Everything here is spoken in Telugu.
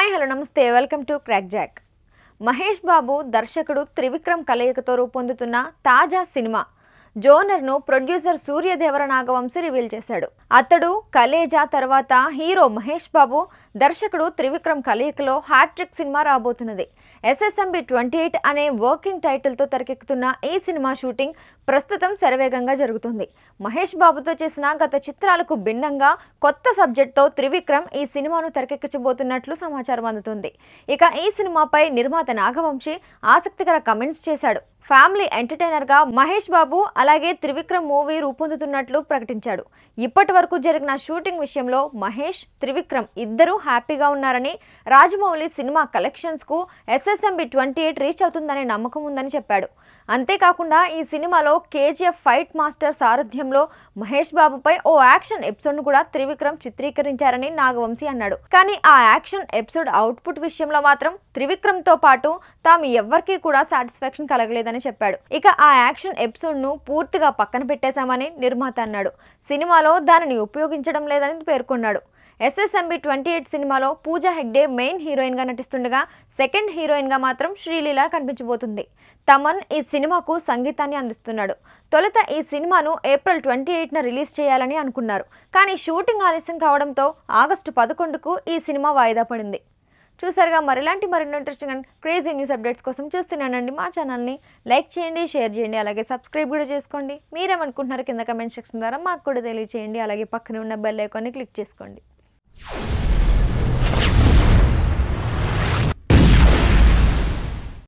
హాయ్ హలో నమస్తే welcome to crack jack Mahesh Babu దర్శకుడు త్రివిక్రమ్ కలయికతో రూపొందుతున్న తాజా సినిమా జోనర్ను ప్రొడ్యూసర్ సూర్యదేవర నాగవంశి రివీల్ చేశాడు అతడు కలేజా తర్వాత హీరో మహేష్ బాబు దర్శకుడు త్రివిక్రమ్ కలయికలో హ్యాట్రిక్ సినిమా రాబోతున్నది ఎస్ఎస్ఎంబి ట్వంటీ ఎయిట్ అనే వర్కింగ్ టైటిల్తో తెరకెక్కుతున్న ఈ సినిమా షూటింగ్ ప్రస్తుతం శరవేగంగా జరుగుతుంది మహేష్ బాబుతో చేసిన గత చిత్రాలకు భిన్నంగా కొత్త సబ్జెక్ట్తో త్రివిక్రమ్ ఈ సినిమాను తెరకెక్కించబోతున్నట్లు సమాచారం అందుతుంది ఇక ఈ సినిమాపై నిర్మాత నాగవంశి ఆసక్తికర కమెంట్స్ చేశాడు ఫ్యామిలీ ఎంటర్టైనర్గా మహేష్ బాబు అలాగే త్రివిక్రమ్ మూవీ రూపొందుతున్నట్లు ప్రకటించాడు ఇప్పటి వరకు జరిగిన షూటింగ్ విషయంలో మహేష్ త్రివిక్రమ్ ఇద్దరూ హ్యాపీగా ఉన్నారని రాజమౌళి సినిమా కలెక్షన్స్కు ఎస్ఎస్ఎంబి ట్వంటీ ఎయిట్ రీచ్ అవుతుందనే నమ్మకం ఉందని చెప్పాడు అంతేకాకుండా ఈ సినిమాలో కేజీఎఫ్ ఫైట్ మాస్టర్ సారథ్యంలో మహేష్ బాబుపై ఓ యాక్షన్ ఎపిసోడ్ను కూడా త్రివిక్రమ్ చిత్రీకరించారని నాగవంశీ అన్నాడు కానీ ఆ యాక్షన్ ఎపిసోడ్ అవుట్పుట్ విషయంలో మాత్రం త్రివిక్రమ్తో పాటు తాము ఎవ్వరికీ కూడా సాటిస్ఫాక్షన్ కలగలేదని చెప్పాడు ఇక ఆ యాక్షన్ ఎపిసోడ్ను పూర్తిగా పక్కన పెట్టేశామని నిర్మాత అన్నాడు సినిమాలో దానిని ఉపయోగించడం లేదని పేర్కొన్నాడు ఎస్ఎస్ఎంబి ట్వంటీ ఎయిట్ సినిమాలో పూజా హెగ్డే మెయిన్ హీరోయిన్గా నటిస్తుండగా సెకండ్ హీరోయిన్గా మాత్రం శ్రీలీల కనిపించబోతుంది తమన్ ఈ సినిమాకు సంగీతాన్ని అందిస్తున్నాడు తొలుత ఈ సినిమాను ఏప్రిల్ ట్వంటీ ఎయిట్న రిలీజ్ చేయాలని అనుకున్నారు కానీ షూటింగ్ ఆలస్యం కావడంతో ఆగస్టు పదకొండుకు ఈ సినిమా వాయిదా పడింది చూసారుగా మరిలాంటి మరిన్ని interesting and crazy news updates కోసం చూస్తున్నానండి మా ఛానల్ని లైక్ చేయండి షేర్ చేయండి అలాగే సబ్స్క్రైబ్ కూడా చేసుకోండి మీరేమనుకుంటున్నారు కింద కమెంట్ సెక్షన్ ద్వారా మాకు కూడా తెలియచేయండి అలాగే పక్కన ఉన్న బెల్ ఐకాన్ని క్లిక్ చేసుకోండి